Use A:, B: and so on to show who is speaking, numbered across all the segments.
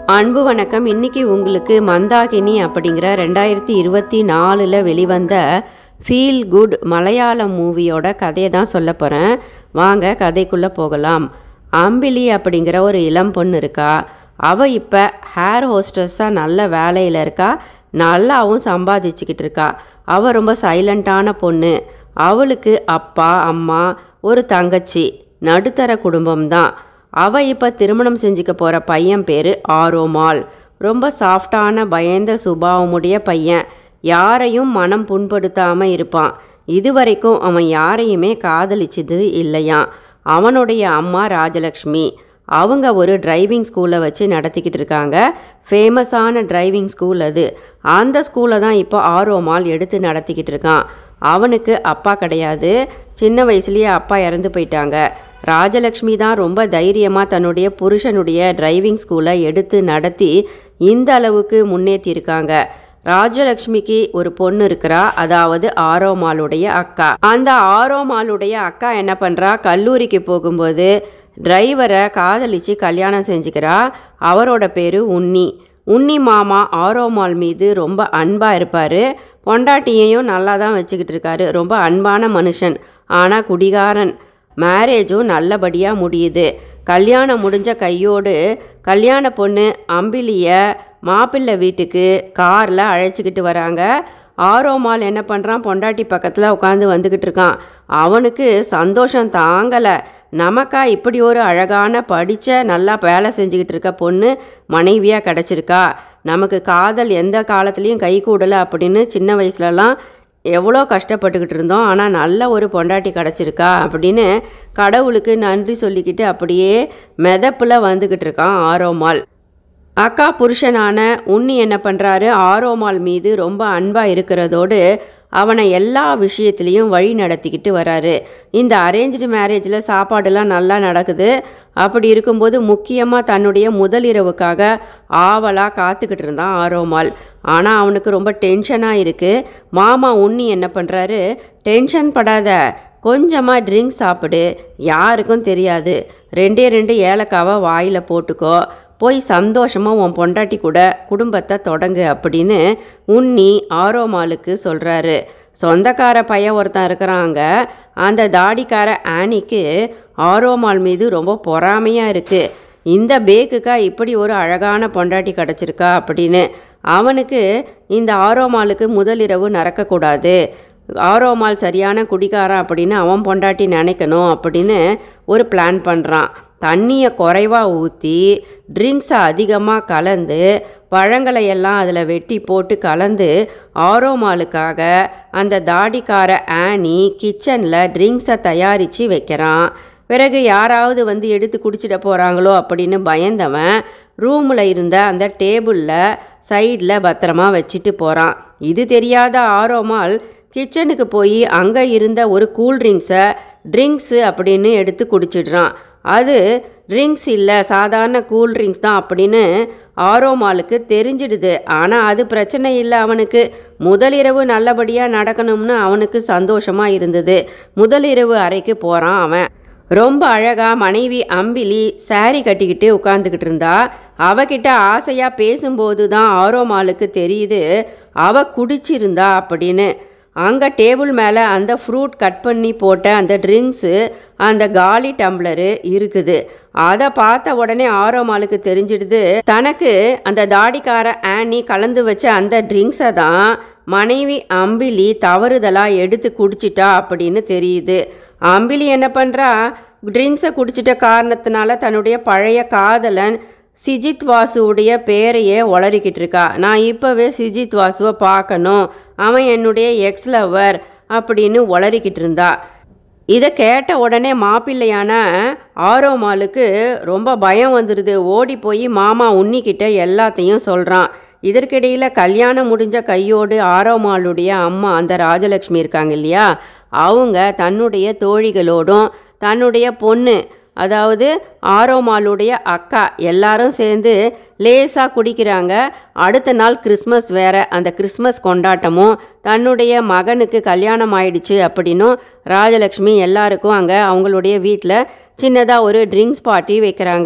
A: அன்பு வணக்கம் இன்னைக்கு உங்களுக்கு மந்தாகினி அப்படிங்கிற ரெண்டாயிரத்தி இருபத்தி நாலில் வெளிவந்த ஃபீல் குட் மலையாளம் மூவியோட கதையை தான் சொல்ல போகிறேன் வாங்க கதைக்குள்ளே போகலாம் அம்பிலி அப்படிங்கிற ஒரு இளம் பொண்ணு இருக்கா அவள் இப்போ ஹேர் ஹோஸ்டஸாக நல்ல வேலையில் இருக்கா நல்லாவும் சம்பாதிச்சுக்கிட்டு இருக்கா அவள் ரொம்ப சைலண்ட்டான பொண்ணு அவளுக்கு அப்பா அம்மா ஒரு தங்கச்சி நடுத்தர குடும்பம்தான் அவ இப்போ திருமணம் செஞ்சுக்க போகிற பையன் பேர் ஆரோமால் ரொம்ப சாஃப்டான பயந்த சுபாவமுடைய பையன் யாரையும் மனம் புண்படுத்தாமல் இருப்பான் இதுவரைக்கும் அவன் யாரையுமே காதலிச்சது இல்லையாம் அவனுடைய அம்மா ராஜலக்ஷ்மி அவங்க ஒரு டிரைவிங் ஸ்கூலை வச்சு நடத்திக்கிட்டு இருக்காங்க ஃபேமஸான டிரைவிங் ஸ்கூல் அது அந்த ஸ்கூலை தான் இப்போ ஆரோமால் எடுத்து நடத்திக்கிட்டு இருக்கான் அவனுக்கு அப்பா கிடையாது சின்ன வயசுலேயே அப்பா இறந்து போயிட்டாங்க ராஜலக்ஷ்மி தான் ரொம்ப தைரியமாக தன்னுடைய புருஷனுடைய டிரைவிங் ஸ்கூலை எடுத்து நடத்தி இந்த அளவுக்கு முன்னேற்றியிருக்காங்க ராஜலக்ஷ்மிக்கு ஒரு பொண்ணு இருக்கிறா அதாவது ஆரோமாளுடைய அக்கா அந்த ஆரோமாளுடைய அக்கா என்ன பண்ணுறா கல்லூரிக்கு போகும்போது டிரைவரை காதலிச்சு கல்யாணம் செஞ்சுக்கிறா அவரோட பேர் உன்னி உன்னி மாமா ஆரோமால் மீது ரொம்ப அன்பாக இருப்பார் பொண்டாட்டியையும் நல்லா தான் வச்சுக்கிட்டு இருக்காரு ரொம்ப அன்பான மனுஷன் ஆனால் குடிகாரன் மேரேஜும் நல்லபடியாக முடியுது கல்யாணம் முடிஞ்ச கையோடு கல்யாண பொண்ணு அம்பிலியை மாப்பிள்ளை வீட்டுக்கு காரில் அழைச்சிக்கிட்டு வராங்க ஆரோமால் என்ன பண்ணுறான் பொண்டாட்டி பக்கத்தில் உட்காந்து வந்துக்கிட்டு இருக்கான் அவனுக்கு சந்தோஷம் தாங்கலை நமக்கா இப்படி ஒரு அழகான படித்த நல்லா வேலை செஞ்சுக்கிட்டு இருக்க பொண்ணு மனைவியாக கிடச்சிருக்கா நமக்கு காதல் எந்த காலத்துலேயும் கை கூடலை அப்படின்னு சின்ன வயசுலலாம் எவ்வளோ கஷ்டப்பட்டுக்கிட்டு இருந்தோம் ஆனால் நல்ல ஒரு பொண்டாட்டி கிடச்சிருக்கா அப்படின்னு கடவுளுக்கு நன்றி சொல்லிக்கிட்டு அப்படியே மெதப்பில் வந்துக்கிட்டு இருக்கான் ஆரோமால் அக்கா புருஷனான உன்னி என்ன பண்ணுறாரு ஆரோமால் மீது ரொம்ப அன்பாக இருக்கிறதோடு அவனை எல்லா விஷயத்துலேயும் வழி நடத்திக்கிட்டு வராரு இந்த அரேஞ்சு மேரேஜில் சாப்பாடுலாம் நல்லா நடக்குது அப்படி இருக்கும்போது முக்கியமாக தன்னுடைய முதலிரவுக்காக ஆவலாக காத்துக்கிட்டு இருந்தான் ஆரோமால் ஆனால் அவனுக்கு ரொம்ப டென்ஷனாக இருக்குது மாமா உன்னி என்ன பண்ணுறாரு டென்ஷன் படாத கொஞ்சமாக ட்ரிங்க் சாப்பிடு யாருக்கும் தெரியாது ரெண்டே ரெண்டு ஏலக்காவை வாயில் போட்டுக்கோ போய் சந்தோஷமாக உன் பொண்டாட்டி கூட குடும்பத்தை தொடங்கு அப்படின்னு உன்னி ஆரோமாலுக்கு சொல்கிறாரு சொந்தக்கார பையன் ஒருத்தன் இருக்கிறாங்க அந்த தாடிக்கார ஆனிக்கு ஆரோமால் மீது ரொம்ப பொறாமையாக இருக்குது இந்த பேக்குக்கா இப்படி ஒரு அழகான பொண்டாட்டி கிடச்சிருக்கா அப்படின்னு அவனுக்கு இந்த ஆரோமாலுக்கு முதலிரவு நடக்கக்கூடாது ஆரோமால் சரியான குடிகாரன் அப்படின்னு அவன் பொண்டாட்டி நினைக்கணும் அப்படின்னு ஒரு பிளான் பண்ணுறான் தண்ணியை குறைவாக ஊற்றி ட்ரிங்க்ஸை அதிகமாக கலந்து பழங்களை எல்லாம் அதில் வெட்டி போட்டு கலந்து ஆரோமாலுக்காக அந்த தாடிக்கார ஆனி கிச்சனில் ட்ரிங்க்ஸை தயாரித்து வைக்கிறான் பிறகு யாராவது வந்து எடுத்து குடிச்சிட போகிறாங்களோ அப்படின்னு பயந்தவன் ரூமில் இருந்த அந்த டேபிளில் சைடில் பத்திரமா வச்சுட்டு போகிறான் இது தெரியாத ஆரோமால் கிச்சனுக்கு போய் அங்கே இருந்த ஒரு கூல் ட்ரிங்க்ஸை ட்ரிங்க்ஸு அப்படின்னு எடுத்து குடிச்சிடுறான் அது ட்ரிங்க்ஸ் இல்லை சாதாரண கூல் ட்ரிங்க்ஸ் தான் அப்படின்னு ஆரோமாலுக்கு தெரிஞ்சிடுது ஆனால் அது பிரச்சனை இல்லை அவனுக்கு முதலிரவு நல்லபடியாக நடக்கணும்னு அவனுக்கு சந்தோஷமாக இருந்தது முதலிரவு அறைக்கு போகிறான் அவன் ரொம்ப அழகாக மனைவி அம்பிலி சாரி கட்டிக்கிட்டு உட்காந்துக்கிட்டு இருந்தா அவகிட்ட ஆசையாக பேசும்போது தான் ஆரோமாலுக்கு தெரியுது அவ குடிச்சிருந்தா அப்படின்னு அங்கே டேபிள் மேலே அந்த ஃப்ரூட் கட் பண்ணி போட்ட அந்த ட்ரிங்க்ஸு அந்த காலி டம்ளரு இருக்குது அதை பார்த்த உடனே ஆரோமாலுக்கு தெரிஞ்சிடுது தனக்கு அந்த தாடிக்கார ஆனி கலந்து வச்ச அந்த ட்ரிங்க்ஸை தான் மனைவி அம்பிலி தவறுதலாக எடுத்து குடிச்சிட்டா அப்படின்னு தெரியுது அம்பிலி என்ன பண்ணுறா ட்ரிங்க்ஸை குடிச்சிட்ட காரணத்தினால தன்னுடைய பழைய காதலன் சிஜித் வாசுவுடைய பேரையே உளறிக்கிட்டு இருக்கா நான் இப்போவே சிஜித் வாசுவை பார்க்கணும் அவன் என்னுடைய எக்ஸ் லவர் அப்படின்னு உளறிக்கிட்டு இருந்தா இதை கேட்ட உடனே மாப்பிள்ளையான ஆரோமாலுக்கு ரொம்ப பயம் வந்துடுது ஓடி போய் மாமா உன்னிக்கிட்ட எல்லாத்தையும் சொல்கிறான் இதற்கிடையில் கல்யாணம் முடிஞ்ச கையோடு ஆரோமாளுடைய அம்மா அந்த ராஜலக்ஷ்மி இருக்காங்க இல்லையா அவங்க தன்னுடைய தோழிகளோடும் தன்னுடைய பொண்ணு அதாவது ஆரோமாளுடைய அக்கா எல்லாரும் சேர்ந்து லேசாக குடிக்கிறாங்க அடுத்த நாள் கிறிஸ்மஸ் வேற அந்த கிறிஸ்மஸ் கொண்டாட்டமும் தன்னுடைய மகனுக்கு கல்யாணம் ஆயிடுச்சு அப்படின்னும் ராஜலக்ஷ்மி எல்லாருக்கும் அங்கே அவங்களுடைய வீட்டில் சின்னதாக ஒரு ட்ரிங்க்ஸ் பார்ட்டி வைக்கிறாங்க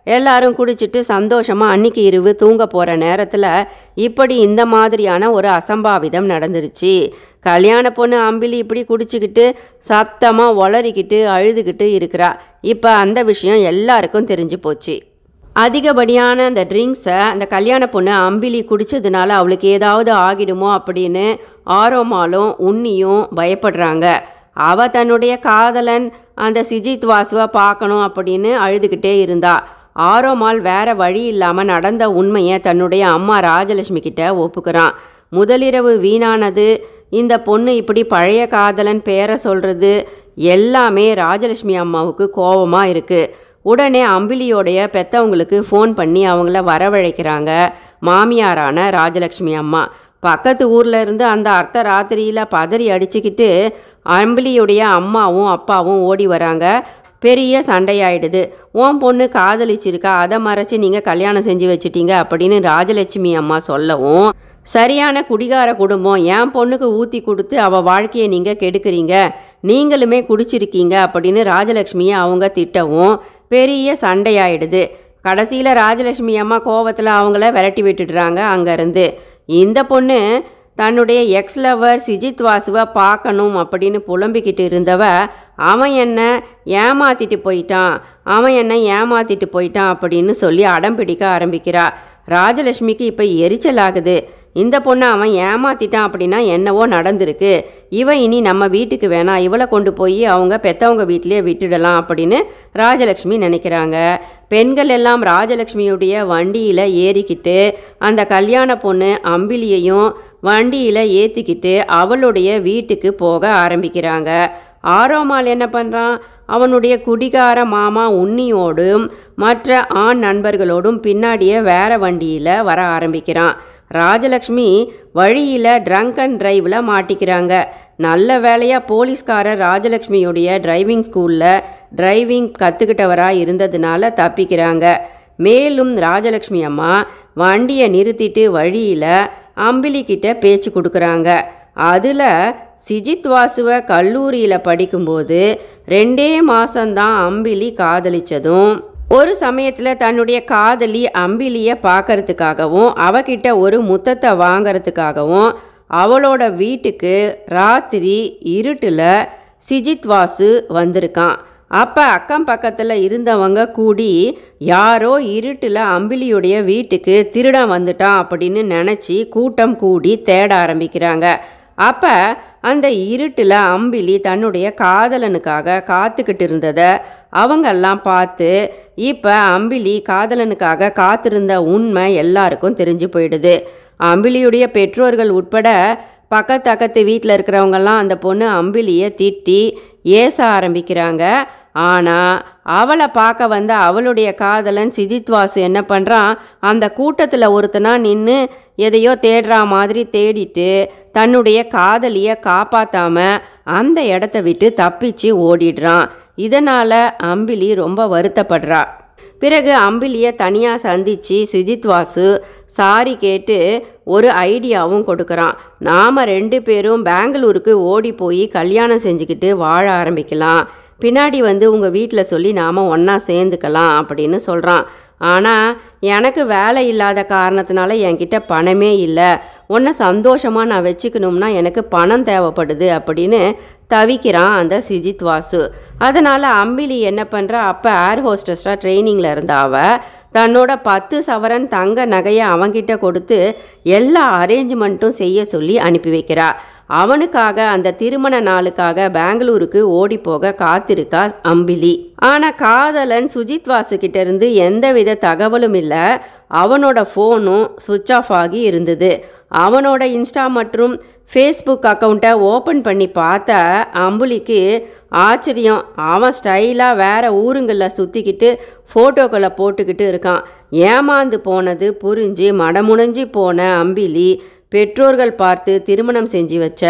A: எல்லாரும் குடிச்சிட்டு சந்தோஷமாக அன்னைக்கு இரவு தூங்க போகிற நேரத்தில் இப்படி இந்த மாதிரியான ஒரு அசம்பாவிதம் நடந்துருச்சு கல்யாண பொண்ணு அம்பிலி இப்படி குடிச்சிக்கிட்டு சத்தமாக ஒளறிக்கிட்டு அழுதுகிட்டு இருக்கிறா இப்போ அந்த விஷயம் எல்லாருக்கும் தெரிஞ்சு போச்சு அதிகப்படியான அந்த ட்ரிங்க்ஸை அந்த கல்யாண பொண்ணு அம்பிலி குடித்ததுனால அவளுக்கு ஏதாவது ஆகிடுமோ அப்படின்னு ஆரோமாலும் உன்னியும் பயப்படுறாங்க அவ தன்னுடைய காதலன் அந்த சிஜித் வாசுவை பார்க்கணும் அப்படின்னு அழுதுகிட்டே இருந்தா ஆரோமால் வேற வழி இல்லாமல் நடந்த உண்மையை தன்னுடைய அம்மா ராஜலட்சுமி கிட்ட ஒப்புக்கிறான் முதலிரவு வீணானது இந்த பொண்ணு இப்படி பழைய காதலன் பேரை சொல்கிறது எல்லாமே ராஜலட்சுமி அம்மாவுக்கு கோபமாக இருக்குது உடனே அம்பிலியோடைய பெத்தவங்களுக்கு ஃபோன் பண்ணி அவங்கள வரவழைக்கிறாங்க மாமியாரான ராஜலட்சுமி அம்மா பக்கத்து ஊரில் இருந்து அந்த அர்த்த ராத்திரியில் பதறி அடிச்சுக்கிட்டு அம்பிலியுடைய அம்மாவும் அப்பாவும் ஓடி வராங்க பெரிய சண்டையாயிடுது உன் பொண்ணு காதலிச்சிருக்கா அதை மறைச்சி நீங்கள் கல்யாணம் செஞ்சு வச்சிட்டீங்க அப்படின்னு ராஜலட்சுமி அம்மா சொல்லவும் சரியான குடிகார குடும்பம் என் பொண்ணுக்கு ஊற்றி கொடுத்து அவள் வாழ்க்கையை நீங்கள் கெடுக்குறீங்க நீங்களுமே குடிச்சிருக்கீங்க அப்படின்னு ராஜலட்சுமியை அவங்க திட்டவும் பெரிய சண்டையாயிடுது கடைசியில் ராஜலட்சுமி அம்மா கோவத்தில் அவங்கள விரட்டி விட்டுடுறாங்க அங்கேருந்து இந்த பொண்ணு தன்னுடைய எக்ஸ் லவர் சிஜித் வாசுவை பார்க்கணும் அப்படின்னு புலம்பிக்கிட்டு இருந்தவ அவன் என்ன ஏமாத்திட்டு போயிட்டான் அவன் என்ன ஏமாத்திட்டு போயிட்டான் அப்படின்னு சொல்லி அடம் பிடிக்க ஆரம்பிக்கிறா ராஜலட்சுமிக்கு இப்போ எரிச்சல் ஆகுது இந்த பொண்ணை அவன் ஏமாத்திட்டான் அப்படின்னா என்னவோ நடந்திருக்கு இவன் இனி நம்ம வீட்டுக்கு வேணாம் இவளை கொண்டு போய் அவங்க பெத்தவங்க வீட்டிலேயே விட்டுடலாம் அப்படின்னு ராஜலட்சுமி நினைக்கிறாங்க பெண்கள் எல்லாம் ராஜலட்சுமியுடைய வண்டியில் ஏறிக்கிட்டு அந்த கல்யாண பொண்ணு அம்பிலியையும் வண்டியில் ஏற்றிக்கிட்டு அவளுடைய வீட்டுக்கு போக ஆரம்பிக்கிறாங்க ஆரோமால் என்ன பண்ணுறான் அவனுடைய குடிகார மாமா உன்னியோடும் மற்ற ஆண் நண்பர்களோடும் பின்னாடியே வேற வண்டியில் வர ஆரம்பிக்கிறான் ராஜலக்ஷ்மி வழியில் ட்ரங்க் அண்ட் டிரைவில் மாட்டிக்கிறாங்க நல்ல வேலையாக போலீஸ்காரர் ராஜலக்ஷ்மியுடைய டிரைவிங் ஸ்கூலில் டிரைவிங் கற்றுக்கிட்டவராக இருந்ததுனால தப்பிக்கிறாங்க மேலும் ராஜலக்ஷ்மி அம்மா வண்டியை நிறுத்திட்டு வழியில் அம்பிலிக்கிட்ட பேச்சு கொடுக்குறாங்க அதில் சிஜித் வாசுவை கல்லூரியில் படிக்கும்போது ரெண்டே மாதம்தான் அம்பிலி காதலிச்சதும் ஒரு சமயத்தில் தன்னுடைய காதலி அம்பிலியை பார்க்கறதுக்காகவும் அவகிட்ட ஒரு முத்தத்தை வாங்கறதுக்காகவும் அவளோட வீட்டுக்கு ராத்திரி இருட்டில் சிஜித் வாசு வந்திருக்கான் அப்போ அக்கம் பக்கத்தில் இருந்தவங்க கூடி யாரோ இருட்டில் அம்பிலியுடைய வீட்டுக்கு திருடன் வந்துட்டான் அப்படின்னு நினச்சி கூட்டம் கூடி தேட ஆரம்பிக்கிறாங்க அப்போ அந்த இருட்டில் அம்பிலி தன்னுடைய காதலனுக்காக காத்துக்கிட்டு இருந்ததை அவங்கெல்லாம் பார்த்து இப்போ அம்பிலி காதலனுக்காக காத்திருந்த உண்மை எல்லாருக்கும் தெரிஞ்சு போயிடுது அம்பிலியுடைய பெற்றோர்கள் உட்பட பக்கத்து அக்கத்து வீட்டில் இருக்கிறவங்கெல்லாம் அந்த பொண்ணு அம்பிலியை திட்டி ஏச ஆரம்பிக்கிறாங்க ஆனால் அவளை பார்க்க வந்த அவளுடைய காதலன் சிஜித் வாசு என்ன பண்ணுறான் அந்த கூட்டத்தில் ஒருத்தனா நின்று எதையோ தேடுற மாதிரி தேடிட்டு தன்னுடைய காதலியை காப்பாற்றாம அந்த இடத்த விட்டு தப்பிச்சு ஓடிடுறான் இதனால் அம்பிலி ரொம்ப வருத்தப்படுறா பிறகு அம்பிலியை தனியாக சந்தித்து சிஜித் வாசு சாரி கேட்டு ஒரு ஐடியாவும் கொடுக்குறான் நாம் ரெண்டு பேரும் பெங்களூருக்கு ஓடி போய் கல்யாணம் செஞ்சுக்கிட்டு வாழ ஆரம்பிக்கலாம் பின்னாடி வந்து உங்கள் வீட்டில் சொல்லி நாம் ஒன்றா சேர்ந்துக்கலாம் அப்படின்னு சொல்கிறான் ஆனால் எனக்கு வேலை இல்லாத காரணத்தினால என்கிட்ட பணமே இல்லை உன்னை சந்தோஷமாக நான் வச்சுக்கணும்னா எனக்கு பணம் தேவைப்படுது அப்படின்னு தவிக்கிறான் அந்த சிஜித் வாசு அதனால் அம்பிலி என்ன பண்ணுறா அப்போ ஏர் ஹோஸ்டஸாக ட்ரைனிங்கில் இருந்த அவ தன்னோட பத்து சவரன் தங்க நகையை அவங்கிட்ட கொடுத்து எல்லா அரேஞ்ச்மெண்ட்டும் செய்ய சொல்லி அனுப்பி வைக்கிறா அவனுக்காக அந்த திருமண நாளுக்காக பெங்களூருக்கு ஓடி போக காத்திருக்கா அம்பிலி ஆனால் காதலன் சுஜித் வாசு கிட்ட இருந்து எந்தவித தகவலும் இல்லை அவனோட ஃபோனும் சுவிட்ச் ஆஃப் ஆகி இருந்தது அவனோட இன்ஸ்டா மற்றும் ஃபேஸ்புக் அக்கௌண்ட்டை ஓப்பன் பண்ணி பார்த்த அம்புலிக்கு ஆச்சரியம் அவன் ஸ்டைலாக வேற ஊருங்களில் சுற்றிக்கிட்டு ஃபோட்டோக்களை போட்டுக்கிட்டு இருக்கான் ஏமாந்து போனது புரிஞ்சு மடமுனைஞ்சி போன அம்பிலி பெற்றோர்கள் பார்த்து திருமணம் செஞ்சு வச்ச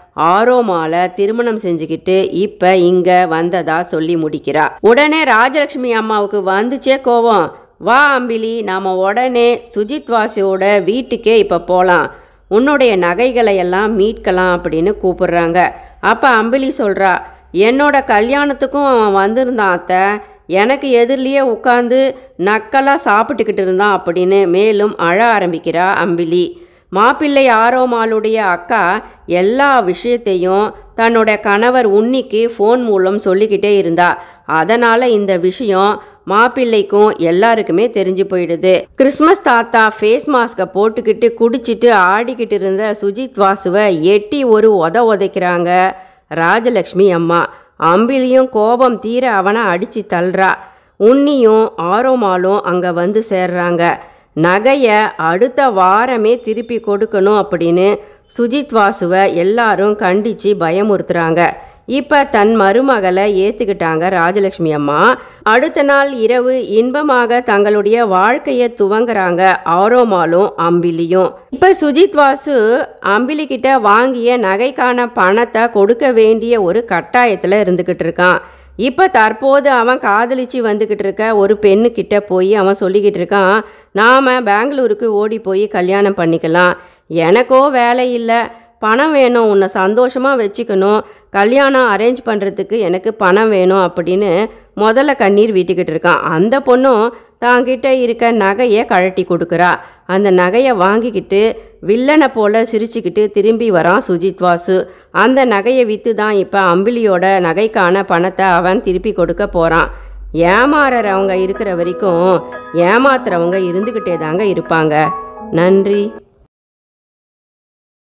A: ஆரோமால திருமணம் செஞ்சுக்கிட்டு இப்போ இங்கே வந்ததா சொல்லி முடிக்கிறா உடனே ராஜலட்சுமி அம்மாவுக்கு வந்துச்சே கோவம் வா அம்பிலி நாம் உடனே சுஜித் வாசியோட வீட்டுக்கே இப்போ போகலாம் உன்னுடைய நகைகளை எல்லாம் மீட்கலாம் அப்படின்னு கூப்பிடுறாங்க அப்போ அம்பிலி சொல்கிறா என்னோட கல்யாணத்துக்கும் அவன் வந்திருந்தான் அத்தை எனக்கு எதிரிலேயே உட்காந்து நக்கலாக சாப்பிட்டுக்கிட்டு இருந்தான் அப்படின்னு மேலும் அழ ஆரம்பிக்கிறா அம்பிலி மாப்பிள்ளை ஆரோமாளுடைய அக்கா எல்லா விஷயத்தையும் தன்னோட கணவர் உன்னிக்கு ஃபோன் மூலம் சொல்லிக்கிட்டே இருந்தா அதனால் இந்த விஷயம் மாப்பிள்ளைக்கும் எல்லாருக்குமே தெரிஞ்சு போயிடுது கிறிஸ்மஸ் தாத்தா ஃபேஸ் மாஸ்கை போட்டுக்கிட்டு குடிச்சிட்டு ஆடிக்கிட்டு இருந்த சுஜித் வாசுவை எட்டி ஒரு உத உதைக்கிறாங்க ராஜலக்ஷ்மி அம்மா அம்பிலியும் கோபம் தீர அவனை அடித்து தள்ளுறா உன்னியும் ஆரோமாலும் அங்கே வந்து சேர்றாங்க நகையை அடுத்த வாரமே திருப்பி கொடுக்கணும் அப்படின்னு சுஜித் வாசுவை எல்லாரும் கண்டித்து பயமுறுத்துறாங்க இப்போ தன் மருமகளை ஏற்றுக்கிட்டாங்க ராஜலக்ஷ்மி அம்மா அடுத்த நாள் இரவு இன்பமாக தங்களுடைய வாழ்க்கையை துவங்குறாங்க ஆரோமாலும் அம்பிலியும் இப்போ சுஜித் வாசு அம்பிலி கிட்ட வாங்கிய நகைக்கான பணத்தை கொடுக்க வேண்டிய ஒரு கட்டாயத்தில் இருந்துக்கிட்டு இருக்கான் இப்போ தற்போது அவன் காதலிச்சு வந்துக்கிட்டு இருக்க ஒரு பெண்ணுக்கிட்ட போய் அவன் சொல்லிக்கிட்டு இருக்கான் நாம் பெங்களூருக்கு ஓடி போய் கல்யாணம் பண்ணிக்கலாம் எனக்கோ வேலை இல்லை பணம் வேணும் உன்னை சந்தோஷமாக வச்சுக்கணும் கல்யாணம் அரேஞ்ச் பண்ணுறதுக்கு எனக்கு பணம் வேணும் அப்படின்னு முதல்ல கண்ணீர் வீட்டுக்கிட்டு இருக்கான் அந்த பொண்ணும் தாங்கிட்ட இருக்க நகையை கழட்டி கொடுக்குறா அந்த நகையை வாங்கிக்கிட்டு வில்லனை போல சிரிச்சுக்கிட்டு திரும்பி வரான் சுஜித் வாசு அந்த நகையை விற்று தான் இப்போ அம்பிலியோட நகைக்கான பணத்தை அவன் திருப்பி கொடுக்க போகிறான் ஏமாறறவங்க இருக்கிற வரைக்கும் ஏமாத்துறவங்க இருந்துக்கிட்டே தாங்க இருப்பாங்க நன்றி